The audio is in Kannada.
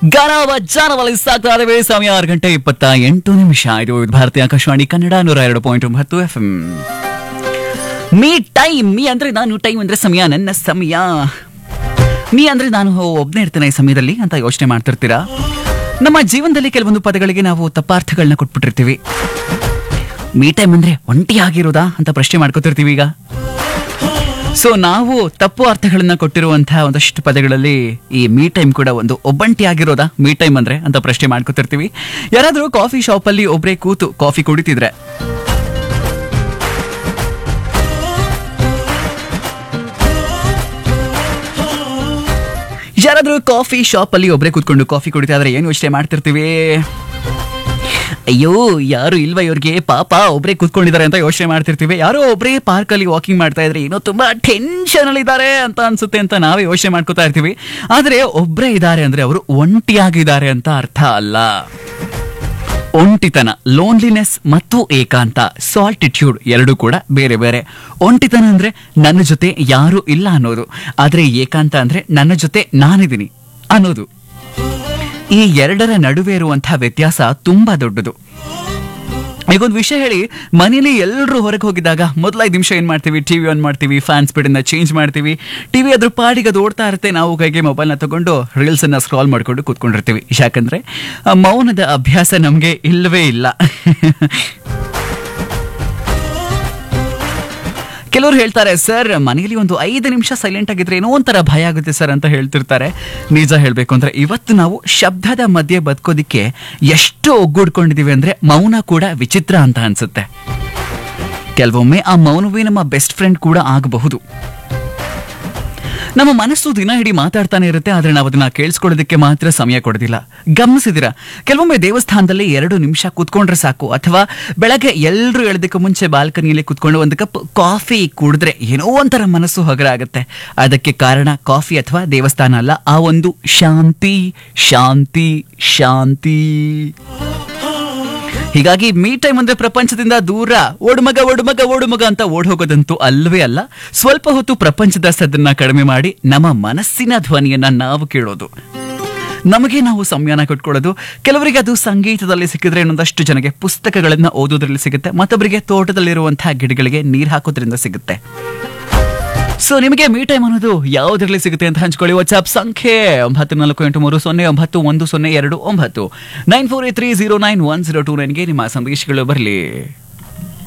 ಗರವ ಜಾನವಲ್ಲಿ ಸಾಕ್ತಾ ಇದ್ದೇವೆ ಸಮಯ ಆರು ಗಂಟೆ ಇಪ್ಪತ್ತ ಎಂಟು ನಿಮಿಷ ಇದು ಭಾರತೀಯ ಆಕಾಶವಾಣಿ ಕನ್ನಡ ನೂರ ಎರಡು ಪಾಯಿಂಟ್ ಒಂಬತ್ತು F M me time me ಅಂದ್ರೆ ನಾನು ಟೈಮ್ ಅಂದ್ರೆ ಸಮಯ ನನ್ನ ಸಮಯ ಮೀ ಅಂದ್ರೆ ನಾನು ಒಬ್ಬನೇ ಇರ್ತೇನೆ ಈ ಸಮಯದಲ್ಲಿ ಅಂತ ಯೋಚನೆ ಮಾಡ್ತಿರ್ತೀರಾ ನಮ್ಮ ಜೀವನದಲ್ಲಿ ಕೆಲವೊಂದು ಪದಗಳಿಗೆ ನಾವು ತಪ್ಪಾರ್ಥಗಳನ್ನ ಕೊಟ್ಬಿಟ್ಟಿರ್ತೀವಿ ಮೀ ಟೈಮ್ ಅಂದ್ರೆ ಒಂಟಿಯಾಗಿರೋದಾ ಅಂತ ಪ್ರಶ್ನೆ ಮಾಡ್ಕೋತಿರ್ತೀವಿ ಈಗ ಸೊ ನಾವು ತಪ್ಪು ಅರ್ಥಗಳನ್ನ ಕೊಟ್ಟಿರುವಂತಹ ಒಂದಷ್ಟು ಪದಗಳಲ್ಲಿ ಈ ಮೀ ಟೈಮ್ ಕೂಡ ಒಂದು ಒಬ್ಬಂಟಿ ಆಗಿರೋದಾ ಮೀ ಟೈಮ್ ಅಂದ್ರೆ ಅಂತ ಪ್ರಶ್ನೆ ಮಾಡ್ಕೊತಿರ್ತೀವಿ ಯಾರಾದ್ರೂ ಕಾಫಿ ಶಾಪ್ ಅಲ್ಲಿ ಒಬ್ರೇ ಕೂತು ಕಾಫಿ ಕುಡಿತಿದ್ರೆ ಯಾರಾದ್ರೂ ಕಾಫಿ ಶಾಪ್ ಅಲ್ಲಿ ಒಬ್ರೇ ಕೂತ್ಕೊಂಡು ಕಾಫಿ ಕುಡಿತಾ ಇದ್ರೆ ಏನು ಯೋಚನೆ ಮಾಡ್ತಿರ್ತೀವಿ ಅಯ್ಯೋ ಯಾರು ಇಲ್ವಾ ಇವ್ರಿಗೆ ಪಾಪ ಒಬ್ರೇ ಕೂತ್ಕೊಂಡಿದ್ದಾರೆ ಅಂತ ಯೋಚನೆ ಮಾಡ್ತಿರ್ತೀವಿ ಯಾರೋ ಒಬ್ರೇ ಪಾರ್ಕ್ ಅಲ್ಲಿ ವಾಕಿಂಗ್ ಮಾಡ್ತಾ ಇದ್ರೆ ಏನೋ ತುಂಬಾ ಟೆನ್ಷನ್ ಅಲ್ಲಿ ಇದ್ದಾರೆ ಅಂತ ಅನ್ಸುತ್ತೆ ಅಂತ ನಾವೇ ಯೋಚನೆ ಮಾಡ್ಕೋತಾ ಇರ್ತೀವಿ ಆದ್ರೆ ಒಬ್ರೇ ಇದ್ದಾರೆ ಅಂದ್ರೆ ಅವರು ಒಂಟಿಯಾಗಿದ್ದಾರೆ ಅಂತ ಅರ್ಥ ಅಲ್ಲ ಒಂಟಿತನ ಲೋನ್ಲಿನೆಸ್ ಮತ್ತು ಏಕಾಂತ ಸಾಲ್ಟಿಟ್ಯೂಡ್ ಎರಡು ಕೂಡ ಬೇರೆ ಬೇರೆ ಒಂಟಿತನ ಅಂದ್ರೆ ನನ್ನ ಜೊತೆ ಯಾರು ಇಲ್ಲ ಅನ್ನೋದು ಆದ್ರೆ ಏಕಾಂತ ಅಂದ್ರೆ ನನ್ನ ಜೊತೆ ನಾನಿದ್ದೀನಿ ಅನ್ನೋದು ಈ ಎರಡರ ನಡುವೆ ಇರುವಂತಹ ವ್ಯತ್ಯಾಸ ತುಂಬಾ ದೊಡ್ಡದು ಈಗೊಂದು ವಿಷಯ ಹೇಳಿ ಮನೇಲಿ ಎಲ್ಲರೂ ಹೊರಗೆ ಹೋಗಿದ್ದಾಗ ಮೊದಲ ಐದು ನಿಮಿಷ ಏನ್ ಮಾಡ್ತೀವಿ ಟಿವಿ ಆನ್ ಮಾಡ್ತೀವಿ ಫ್ಯಾನ್ ಸ್ಪೀಡ್ ಅನ್ನ ಚೇಂಜ್ ಮಾಡ್ತೀವಿ ಟಿವಿ ಅದ್ರ ಪಾಡಿಗೆ ಅದು ಓಡ್ತಾ ಇರುತ್ತೆ ನಾವು ಕೈಗೆ ಮೊಬೈಲ್ನ ತಗೊಂಡು ರೀಲ್ಸ್ ಅನ್ನ ಸ್ಕ್ರಾಲ್ ಮಾಡ್ಕೊಂಡು ಕೂತ್ಕೊಂಡಿರ್ತೀವಿ ಯಾಕಂದ್ರೆ ಆ ಮೌನದ ಅಭ್ಯಾಸ ನಮಗೆ ಇಲ್ಲವೇ ಇಲ್ಲ ಕೆಲವರು ಹೇಳ್ತಾರೆ ಸರ್ ಮನೆಯಲ್ಲಿ ಒಂದು ಐದು ನಿಮಿಷ ಸೈಲೆಂಟ್ ಆಗಿದ್ರೆ ಏನೋ ಒಂಥರ ಭಯ ಆಗುತ್ತೆ ಸರ್ ಅಂತ ಹೇಳ್ತಿರ್ತಾರೆ ನಿಜ ಹೇಳಬೇಕು ಅಂದ್ರೆ ಇವತ್ತು ನಾವು ಶಬ್ದದ ಮಧ್ಯೆ ಬದುಕೋದಿಕ್ಕೆ ಎಷ್ಟು ಒಗ್ಗೂಡ್ಕೊಂಡಿದೀವಿ ಅಂದ್ರೆ ಮೌನ ಕೂಡ ವಿಚಿತ್ರ ಅಂತ ಅನ್ಸುತ್ತೆ ಕೆಲವೊಮ್ಮೆ ಆ ಮೌನವೇ ನಮ್ಮ ಬೆಸ್ಟ್ ಫ್ರೆಂಡ್ ಕೂಡ ಆಗಬಹುದು ನಮ್ಮ ಮನಸ್ಸು ದಿನ ಇಡೀ ಮಾತಾಡ್ತಾನೆ ಇರುತ್ತೆ ಆದ್ರೆ ನಾವು ಅದನ್ನ ಕೇಳಿಸ್ಕೊಳ್ಳೋದಕ್ಕೆ ಮಾತ್ರ ಸಮಯ ಕೊಡೋದಿಲ್ಲ ಗಮನಿಸಿದಿರಾ ಕೆಲವೊಮ್ಮೆ ದೇವಸ್ಥಾನದಲ್ಲಿ ಎರಡು ನಿಮಿಷ ಕೂತ್ಕೊಂಡ್ರೆ ಸಾಕು ಅಥವಾ ಬೆಳಗ್ಗೆ ಎಲ್ಲರೂ ಎಳದಕ್ಕೆ ಮುಂಚೆ ಬಾಲ್ಕನಿಯಲ್ಲಿ ಕೂತ್ಕೊಂಡು ಒಂದು ಕಪ್ ಕಾಫಿ ಕುಡಿದ್ರೆ ಏನೋ ಒಂಥರ ಮನಸ್ಸು ಹಗರ ಆಗುತ್ತೆ ಅದಕ್ಕೆ ಕಾರಣ ಕಾಫಿ ಅಥವಾ ದೇವಸ್ಥಾನ ಅಲ್ಲ ಆ ಒಂದು ಶಾಂತಿ ಶಾಂತಿ ಶಾಂತಿ ಹೀಗಾಗಿ ಮೀ ಟೈಮ್ ಅಂದ್ರೆ ಪ್ರಪಂಚದಿಂದ ದೂರ ಓಡುಮಗ ಓಡುಮಗ ಓಡುಮಗ ಅಂತ ಓಡ್ ಹೋಗೋದಂತೂ ಅಲ್ವೇ ಅಲ್ಲ ಸ್ವಲ್ಪ ಹೊತ್ತು ಪ್ರಪಂಚದ ಸದ್ದನ್ನ ಕಡಿಮೆ ಮಾಡಿ ನಮ್ಮ ಮನಸ್ಸಿನ ಧ್ವನಿಯನ್ನ ನಾವು ಕೇಳೋದು ನಮಗೆ ನಾವು ಸಮಯನ ಕೊಟ್ಕೊಳ್ಳೋದು ಕೆಲವರಿಗೆ ಅದು ಸಂಗೀತದಲ್ಲಿ ಸಿಕ್ಕಿದ್ರೆ ಇನ್ನೊಂದಷ್ಟು ಜನಗೆ ಪುಸ್ತಕಗಳನ್ನ ಓದೋದ್ರಲ್ಲಿ ಸಿಗುತ್ತೆ ಮತ್ತೊಬ್ಬರಿಗೆ ತೋಟದಲ್ಲಿರುವಂತಹ ಗಿಡಗಳಿಗೆ ನೀರು ಹಾಕೋದ್ರಿಂದ ಸಿಗುತ್ತೆ ಸೊ ನಿಮಗೆ ಮೀ ಟೈಮ್ ಅನ್ನೋದು ಯಾವುದರಲ್ಲಿ ಸಿಗುತ್ತೆ ಅಂತ ಹಂಚ್ಕೊಳ್ಳಿ ವಾಟ್ಸ್ಆಪ್ ಸಂಖ್ಯೆ ಒಂಬತ್ತು ನಾಲ್ಕು ಎಂಟು ಮೂರು ಸೊನ್ನೆ ಒಂಬತ್ತು ಒಂದು ಸೊನ್ನೆ ಎರಡು ಒಂಬತ್ತು nine four eight three zero nine one zero two ನೈನ್ಗೆ ನಿಮ್ಮ ಸಂದೇಶಗಳು ಬರಲಿ